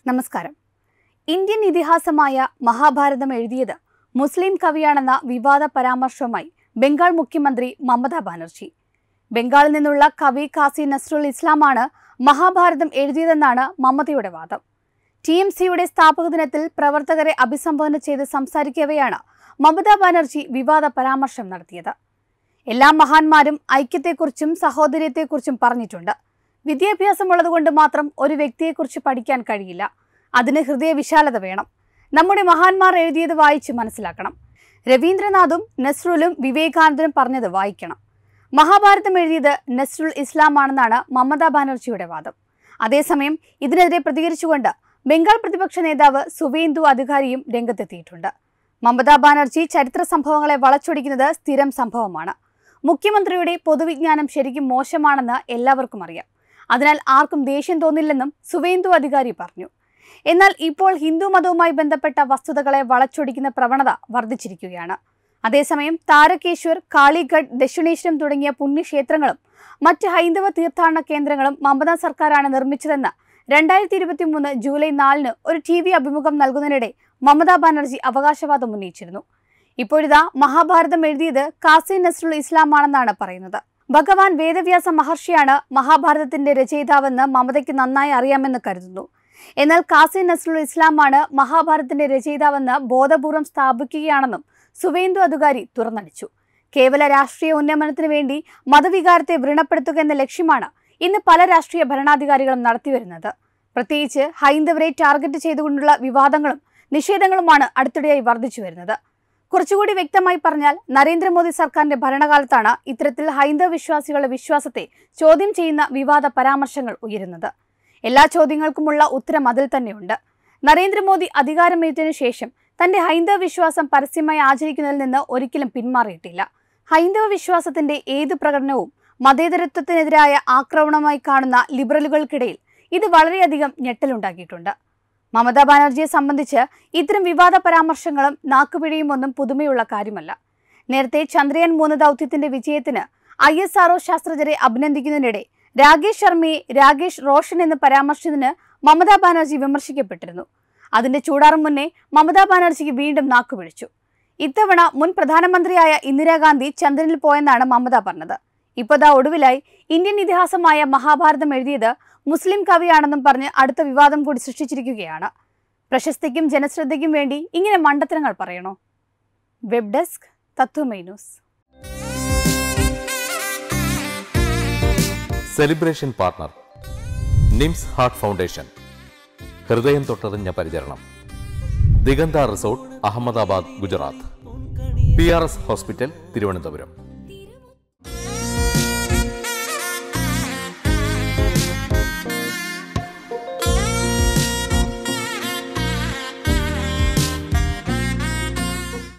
നമസ്കാരം ഇന്ത്യൻ ഇതിഹാസമായ മഹാഭാരതം എഴുതിയത് മുസ്ലിം കവിയാണെന്ന വിവാദ പരാമർശവുമായി ബംഗാൾ മുഖ്യമന്ത്രി മമതാ ബാനർജി ബംഗാളിൽ നിന്നുള്ള കവി കാസി നസ്രുൽ ഇസ്ലാമാണ് മഹാഭാരതം എഴുതിയതെന്നാണ് മമതയുടെ വാദം ടി എം സിയുടെ സ്ഥാപക ദിനത്തിൽ പ്രവർത്തകരെ അഭിസംബോധന ചെയ്ത് സംസാരിക്കവെയാണ് മമതാ ബാനർജി വിവാദ പരാമർശം നടത്തിയത് എല്ലാ മഹാന്മാരും ഐക്യത്തെക്കുറിച്ചും സഹോദര്യത്തെക്കുറിച്ചും പറഞ്ഞിട്ടുണ്ട് വിദ്യാഭ്യാസമുള്ളതുകൊണ്ട് മാത്രം ഒരു വ്യക്തിയെക്കുറിച്ച് പഠിക്കാൻ കഴിയില്ല അതിന് ഹൃദയ വിശാലത വേണം നമ്മുടെ മഹാന്മാർ എഴുതിയത് വായിച്ച് മനസ്സിലാക്കണം രവീന്ദ്രനാഥും നസ്രുലും വിവേകാനന്ദനും പറഞ്ഞത് വായിക്കണം മഹാഭാരതം എഴുതിയത് നസ്രുൽ ഇസ്ലാമാണെന്നാണ് മമതാ ബാനർജിയുടെ വാദം അതേസമയം ഇതിനെതിരെ പ്രതികരിച്ചുകൊണ്ട് ബംഗാൾ പ്രതിപക്ഷ നേതാവ് സുവേന്ദു അധികാരിയും രംഗത്തെത്തിയിട്ടുണ്ട് മമതാ ബാനർജി ചരിത്ര സംഭവങ്ങളെ വളച്ചൊടിക്കുന്നത് സ്ഥിരം സംഭവമാണ് മുഖ്യമന്ത്രിയുടെ പൊതുവിജ്ഞാനം ശരിക്കും മോശമാണെന്ന് എല്ലാവർക്കും അറിയാം അതിനാൽ ആർക്കും ദേഷ്യം തോന്നില്ലെന്നും സുവേന്ദു അധികാരി പറഞ്ഞു എന്നാൽ ഇപ്പോൾ ഹിന്ദു മതവുമായി ബന്ധപ്പെട്ട വസ്തുതകളെ വളച്ചൊടിക്കുന്ന പ്രവണത വർദ്ധിച്ചിരിക്കുകയാണ് അതേസമയം താരകേശ്വർ കാളിഗഡ് ദക്ഷിണേശ്വരം തുടങ്ങിയ പുണ്യക്ഷേത്രങ്ങളും മറ്റ് ഹൈന്ദവ തീർത്ഥാടന കേന്ദ്രങ്ങളും മമതാ സർക്കാരാണ് നിർമ്മിച്ചതെന്ന് രണ്ടായിരത്തി ഇരുപത്തി മൂന്ന് ജൂലൈ നാലിന് ഒരു ടി വി അഭിമുഖം നൽകുന്നതിനിടെ മമതാ ബാനർജി അവകാശവാദം ഉന്നയിച്ചിരുന്നു ഇപ്പോഴിതാ മഹാഭാരതം എഴുതിയത് കാസി നസ്രുൽ ഇസ്ലാമാണെന്നാണ് പറയുന്നത് ഭഗവാൻ വേദവ്യാസ മഹർഷിയാണ് മഹാഭാരതത്തിന്റെ രചയിതാവെന്ന് മമതയ്ക്ക് നന്നായി അറിയാമെന്ന് കരുതുന്നു എന്നാൽ കാസി നസ്രുൽ ഇസ്ലാമാണ് മഹാഭാരതത്തിന്റെ രചയിതാവെന്ന് ബോധപൂർവം സ്ഥാപിക്കുകയാണെന്നും സുവേന്ദു അധികാരി തുറന്നടിച്ചു കേവല രാഷ്ട്രീയ ഉന്നമനത്തിനു വേണ്ടി മതവികാരത്തെ വ്രണപ്പെടുത്തുക എന്ന ലക്ഷ്യമാണ് ഇന്ന് പല രാഷ്ട്രീയ ഭരണാധികാരികളും നടത്തിവരുന്നത് പ്രത്യേകിച്ച് ഹൈന്ദവരെ ടാർഗറ്റ് ചെയ്തുകൊണ്ടുള്ള വിവാദങ്ങളും നിഷേധങ്ങളുമാണ് അടുത്തിടെയായി വർദ്ധിച്ചു വരുന്നത് കുറച്ചുകൂടി വ്യക്തമായി പറഞ്ഞാൽ നരേന്ദ്രമോദി സർക്കാരിന്റെ ഭരണകാലത്താണ് ഇത്തരത്തിൽ ഹൈന്ദവ വിശ്വാസികളുടെ വിശ്വാസത്തെ ചോദ്യം ചെയ്യുന്ന വിവാദ പരാമർശങ്ങൾ ഉയരുന്നത് എല്ലാ ചോദ്യങ്ങൾക്കുമുള്ള ഉത്തരം അതിൽ തന്നെയുണ്ട് നരേന്ദ്രമോദി അധികാരമേറ്റതിനു ശേഷം തന്റെ ഹൈന്ദവ വിശ്വാസം പരസ്യമായി ആചരിക്കുന്നതിൽ നിന്ന് ഒരിക്കലും പിന്മാറിയിട്ടില്ല ഹൈന്ദവ വിശ്വാസത്തിന്റെ ഏത് പ്രകടനവും മതേതരത്വത്തിനെതിരായ ആക്രമണമായി കാണുന്ന ലിബറലുകൾക്കിടയിൽ ഇത് വളരെയധികം ഞെട്ടലുണ്ടാക്കിയിട്ടുണ്ട് മമതാ ബാനർജിയെ സംബന്ധിച്ച് ഇത്തരം വിവാദ പരാമർശങ്ങളും നാക്കുപിഴയും ഒന്നും പുതുമയുള്ള കാര്യമല്ല നേരത്തെ ചന്ദ്രയാൻ മൂന്ന് ദൗത്യത്തിന്റെ വിജയത്തിന് ഐ എസ് ആർഒ ശാസ്ത്രജ്ഞരെ അഭിനന്ദിക്കുന്നതിനിടെ രാകേഷ് ശർമ്മയെ രാകേഷ് റോഷൻ എന്ന് പരാമർശിച്ചതിന് മമതാ ബാനർജി വിമർശിക്കപ്പെട്ടിരുന്നു അതിന്റെ ചൂടാറും മുന്നേ മമതാ ബാനർജിക്ക് വീണ്ടും നാക്കുപിടിച്ചു ഇത്തവണ മുൻ പ്രധാനമന്ത്രിയായ ഇന്ദിരാഗാന്ധി ചന്ദ്രനിൽ പോയെന്നാണ് മമത പറഞ്ഞത് ഇപ്പോഴാ ഒടുവിലായി ഇന്ത്യൻ ഇതിഹാസമായ മഹാഭാരതം എഴുതിയത് മുസ്ലിം കവിയാണെന്നും പറഞ്ഞ് അടുത്ത വിവാദം കൂടി സൃഷ്ടിച്ചിരിക്കുകയാണ് പ്രശസ്തിക്കും ജനശ്രദ്ധയ്ക്കും വേണ്ടി ഇങ്ങനെ മണ്ടത്തരങ്ങൾ പറയണോ web desk Tatwamayi news celebration partner NIMS heart foundation ഹൃദയം തൊട്ടറിഞ്ഞ പരിചരണം Diganta resort Ahmedabad Gujarat P R S hospital Thiruvananthapuram